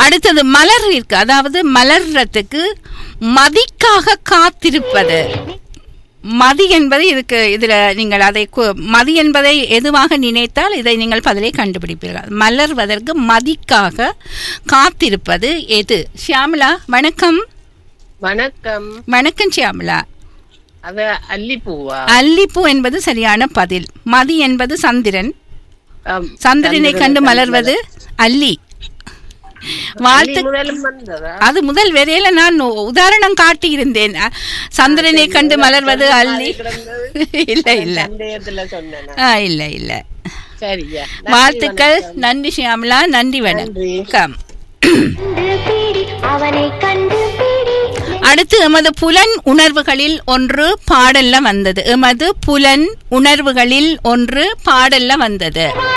அடுத்தது மலர்விற்கு அதாவது மலர்றதுக்கு மதிக்காக காத்திருப்பது மதி என்பது இதுக்கு இதுல நீங்கள் அதை கு- மதி என்பதை எதுவாக நினைத்தால் இதை நீங்கள் பதிலை கண்டுபிடிப்பீர்கள் மலர்வதற்கு மதிக்காக காத்திருப்பது எது ஷியாமலா வணக்கம் வணக்கம் வணக்கம் ஷியாமலா அத அல்லிப்பூவா அல்லிப்பூ என்பது சரியான பதில் மதி என்பது சந்திரன் ஆம். சந்திரனை கண்டு மலர்வது அல்லி வாழ்த்து அல்லி முதலும் வந்ததா அது முதல் வரையில நான் உதாரணம் காட்டியிருந்தேன் அ, சந்திரனை கண்டு மலர்வது அல்லி இல்ல இல்ல சந்தேகத்துல சொன்னேன் ஆ, இல்ல இல்ல சரியா வாழ்த்துக்கள் நன்றி ஷியாமலா நன்றி வணக்கம் அவனை கண்டு பிடி அடுத்து எமது புலன் உணர்வுகளில் ஒன்று பாடல்ல வந்தது எமது புலன் உணர்வுகளில் ஒன்று பாடல்ல வந்தது